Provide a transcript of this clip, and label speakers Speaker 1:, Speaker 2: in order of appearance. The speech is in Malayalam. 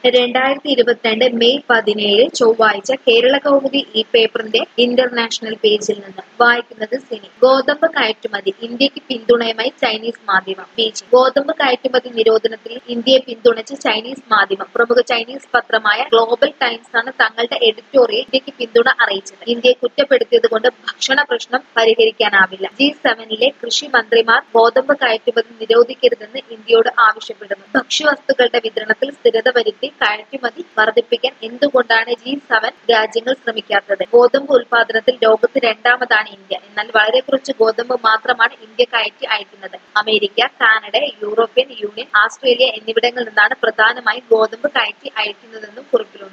Speaker 1: രണ്ടായിരത്തി ഇരുപത്തിരണ്ട് മെയ് പതിനേഴ് ചൊവ്വാഴ്ച കേരള കൗമുദി ഈ പേപ്പറിന്റെ ഇന്റർനാഷണൽ പേജിൽ നിന്ന് വായിക്കുന്നത് സിനി ഗോതമ്പ് കയറ്റുമതി ഇന്ത്യക്ക് പിന്തുണയുമായി ചൈനീസ് മാധ്യമം ബീജിംഗ് ഗോതമ്പ് കയറ്റുമതി നിരോധനത്തിൽ ഇന്ത്യയെ പിന്തുണച്ച് ചൈനീസ് മാധ്യമം പ്രമുഖ ചൈനീസ് പത്രമായ ഗ്ലോബൽ ടൈംസ് ആണ് തങ്ങളുടെ എഡിറ്റോറിയൽ ഇന്ത്യക്ക് പിന്തുണ അറിയിച്ചത് ഇന്ത്യയെ കുറ്റപ്പെടുത്തിയത് കൊണ്ട് ഭക്ഷണ പ്രശ്നം പരിഹരിക്കാനാവില്ല ജി സെവനിലെ കൃഷി മന്ത്രിമാർ ഗോതമ്പ് കയറ്റുമതി നിരോധിക്കരുതെന്ന് ഇന്ത്യയോട് ആവശ്യപ്പെടുന്നു ഭക്ഷ്യവസ്തുക്കളുടെ വിതരണത്തിൽ സ്ഥിരത വരുത്തി കയറ്റുമതി വർദ്ധിപ്പിക്കാൻ എന്തുകൊണ്ടാണ് ജി സെവൻ രാജ്യങ്ങൾ ശ്രമിക്കാത്തത് ഗോതമ്പ് ഉൽപാദനത്തിൽ ലോകത്ത് രണ്ടാമതാണ് ഇന്ത്യ എന്നാൽ വളരെ കുറച്ച് ഗോതമ്പ് മാത്രമാണ് ഇന്ത്യ കയറ്റി അയക്കുന്നത് America Canada European Union Australia എന്നിവിടങ്ങളിൽ നിന്നാണ് പ്രധാനമായും ഗോതമ്പ് കയറ്റി അയക്കുന്നതെന്നും കുറിപ്പിലുണ്ട്